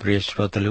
ప్రియ శ్రోతలు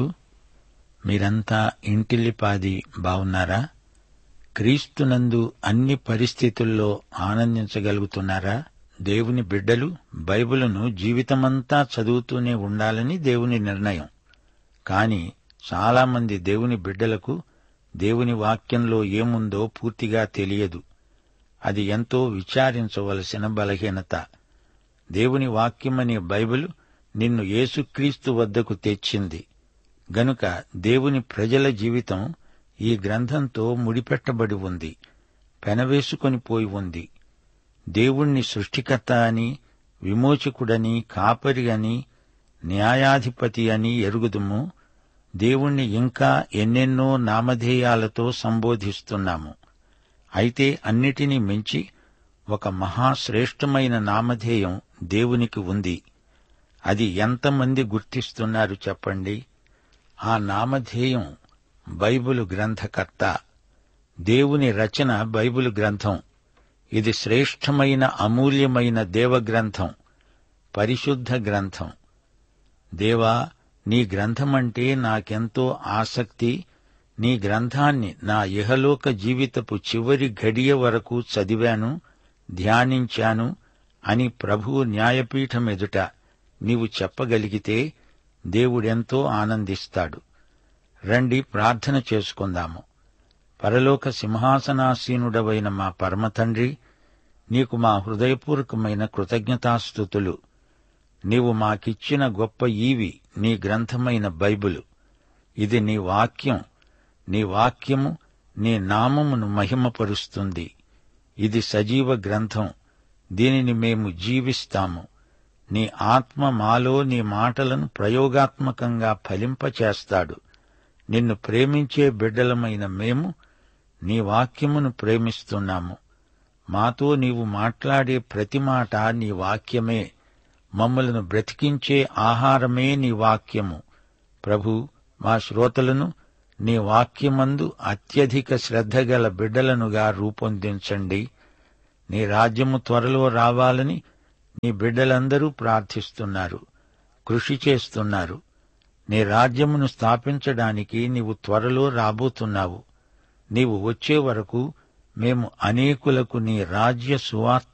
మీరంతా ఇంటిల్లిపాది బావున్నారా క్రీస్తునందు అన్ని పరిస్థితుల్లో ఆనందించగలుగుతున్నారా దేవుని బిడ్డలు బైబిలును జీవితమంతా చదువుతూనే ఉండాలని దేవుని నిర్ణయం కాని చాలామంది దేవుని బిడ్డలకు దేవుని వాక్యంలో ఏముందో పూర్తిగా తెలియదు అది ఎంతో విచారించవలసిన బలహీనత దేవుని వాక్యమనే బైబిల్ నిన్ను యేసుక్రీస్తు వద్దకు తెచ్చింది గనుక దేవుని ప్రజల జీవితం ఈ గ్రంథంతో ముడిపెట్టబడి ఉంది పెనవేసుకొని పోయి ఉంది దేవుణ్ణి సృష్టికర్త అని విమోచకుడని కాపరి అని న్యాయాధిపతి అని ఎరుగుదుము దేవుణ్ణి ఇంకా ఎన్నెన్నో నామధేయాలతో సంబోధిస్తున్నాము అయితే అన్నిటినీ మించి ఒక మహాశ్రేష్టమైన నామధేయం దేవునికి ఉంది అది ఎంతమంది గుర్తిస్తున్నారు చెప్పండి ఆ నామధేయం బైబిలు గ్రంథకర్త దేవుని రచన బైబిలు గ్రంథం ఇది శ్రేష్టమైన అమూల్యమైన దేవగ్రంథం పరిశుద్ధ గ్రంథం దేవా నీ గ్రంథమంటే నాకెంతో ఆసక్తి నీ గ్రంథాన్ని నా ఇహలోక జీవితపు చివరి ఘడియ వరకు చదివాను ధ్యానించాను అని ప్రభువు న్యాయపీఠం ఎదుట నీవు చెప్పగలిగితే దేవుడెంతో ఆనందిస్తాడు రండి ప్రార్థన చేసుకుందాము పరలోక సింహాసనాసీనుడవైన మా పరమతండ్రి నీకు మా హృదయపూర్వకమైన కృతజ్ఞతాస్థుతులు నీవు మాకిచ్చిన గొప్ప ఈవి నీ గ్రంథమైన బైబిలు ఇది నీ వాక్యం నీ వాక్యము నీ నామమును మహిమపరుస్తుంది ఇది సజీవ గ్రంథం దీనిని మేము జీవిస్తాము నీ ఆత్మ మాలో నీ మాటలను ప్రయోగాత్మకంగా ఫలింపచేస్తాడు నిన్ను ప్రేమించే బిడ్డలమైన మేము నీ వాక్యమును ప్రేమిస్తున్నాము మాతో నీవు మాట్లాడే ప్రతి మాట నీ వాక్యమే మమ్మలను బ్రతికించే ఆహారమే నీ వాక్యము ప్రభు మా శ్రోతలను నీ వాక్యమందు అత్యధిక శ్రద్ధగల బిడ్డలనుగా రూపొందించండి నీ రాజ్యము త్వరలో రావాలని నీ బిడ్డలందరూ ప్రార్థిస్తున్నారు కృషి చేస్తున్నారు నీ రాజ్యమును స్థాపించడానికి నీవు త్వరలో రాబోతున్నావు నీవు వచ్చే వరకు మేము అనేకులకు నీ రాజ్య సువార్త